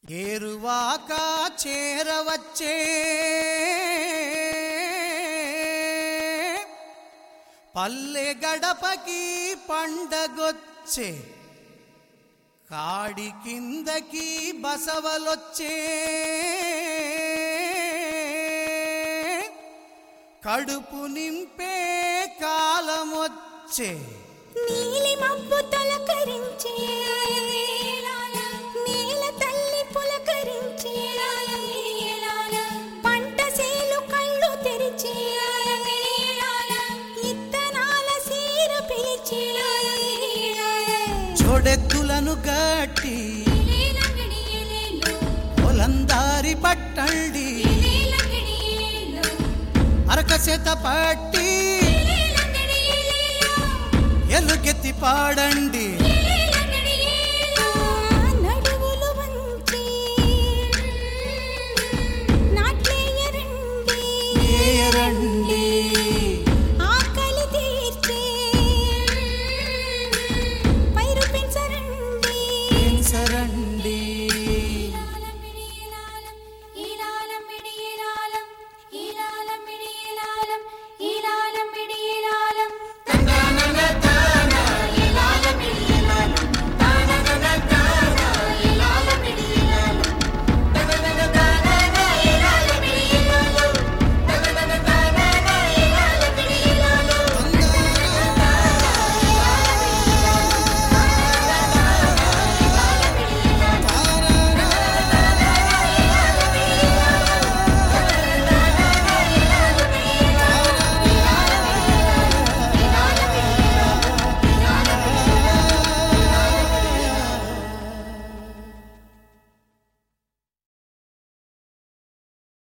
ఏరువాక చేరవచ్చే పల్లె గడపకి పండగొచ్చే కాడి కిందకి బసవలొచ్చే కడుపు నింపే కాలమొచ్చే నీలి మబ్బు తొలకరించే నేల తల్లి పులకరించే పంట సేలు కళ్ళు తెరిచే ఇత్తనాల సీర పిలిచే జోడెత్తులను గట్టి పొలందారి పట్టండి అరకసేత పట్టి ఎలుగెత్తి పాడండి